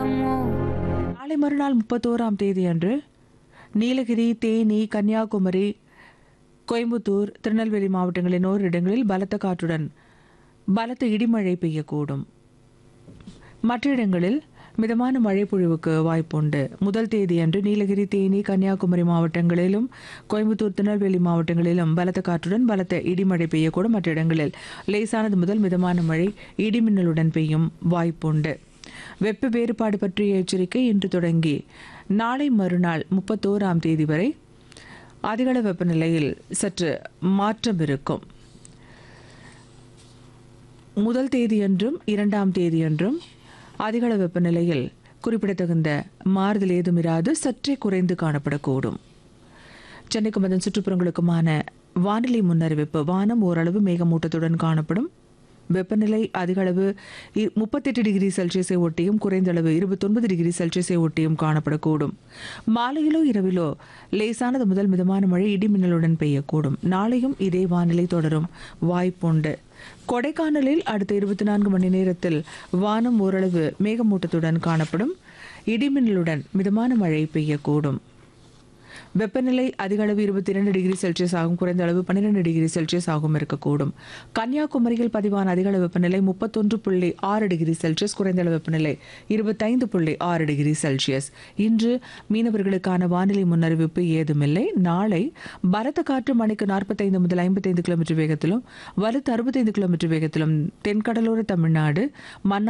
இருக்குமோ நாளை மறுநாள் முப்பத்தோராம் தேதி அன்று நீலகிரி தேனி கன்னியாகுமரி கோயம்புத்தூர் திருநெல்வேலி மாவட்டங்களின் ஓரிரு இடங்களில் பலத்த காற்றுடன் பலத்த இடிமழை பெய்யக்கூடும் மற்ற இடங்களில் மிதமான மழை பொழிவுக்கு வாய்ப்புண்டு முதல் தேதியன்று நீலகிரி தேனி கன்னியாகுமரி மாவட்டங்களிலும் கோயம்புத்தூர் திருநெல்வேலி மாவட்டங்களிலும் பலத்த காற்றுடன் பலத்த இடிமழை பெய்யக்கூடும் மற்ற இடங்களில் லேசானது முதல் மிதமான மழை இடிமின்னலுடன் பெய்யும் வாய்ப்புண்டு வெப்ப வேறுபாடு பற்றிய எச்சரிக்கை இன்று தொடங்கி நாளை மறுநாள் முப்பத்தோராம் தேதி வரை அதிகள வெப்பநிலையில் சற்று மாற்றம் இருக்கும் முதல் தேதியன்றும் இரண்டாம் தேதியன்றும் அதிகள வெப்பநிலையில் குறிப்பிடத்தகுந்த மாறுதல் ஏதும் இராது சற்றே குறைந்து காணப்படக்கூடும் சென்னைக்கும் அதன் சுற்றுப்புறங்களுக்குமான வானிலை முன்னறிவிப்பு வானம் ஓரளவு மேகமூட்டத்துடன் காணப்படும் வெப்பநிலை அதிகளவு இ- முப்பத்தெட்டு டிகிரி செல்சியஸை ஒட்டியும் குறைந்த அளவு இருபத்தொன்பது டிகிரி செல்சியஸை ஒட்டியும் காணப்படக்கூடும் மாலையிலோ இரவிலோ லேசானது முதல் மிதமான மழை இடிமின்னலுடன் பெய்யக்கூடும் நாளையும் இதே வானிலை தொடரும் வாய்ப்புண்டு கொடைக்கானலில் அடுத்த இருபத்தி நான்கு மணி நேரத்தில் வானம் ஓரளவு மேகமூட்டத்துடன் காணப்படும் இடிமின்னலுடன் மிதமான மழை பெய்யக்கூடும் வெப்பநிலை அதிக அளவு இருபத்தி இரண்டு டிகிரி செல்சியஸ் ஆகும் குறைந்த அளவு பன்னிரெண்டு டிகிரி செல்சியஸ் ஆகும் இருக்கக்கூடும் கன்னியாகுமரியில் பதிவான அதிக அளவு வெப்பநிலை முப்பத்தொன்று புள்ளி ஆறு டிகிரி செல்சியஸ் குறைந்த அளவு வெப்பநிலை இருபத்தைந்து புள்ளி ஆறு டிகிரி செல்சியஸ் இன்று மீனவர்களுக்கான வானிலை முன்னறிவிப்பு ஏதுமில்லை நாளை பலத்த காற்று மணிக்கு நாற்பத்தைந்து முதல் ஐம்பத்தைந்து கிலோமீட்டர் வேகத்திலும் வலுத்து அறுபத்தைந்து கிலோமீட்டர் வேகத்திலும் தென்கடலோர தமிழ்நாடு மன்னார்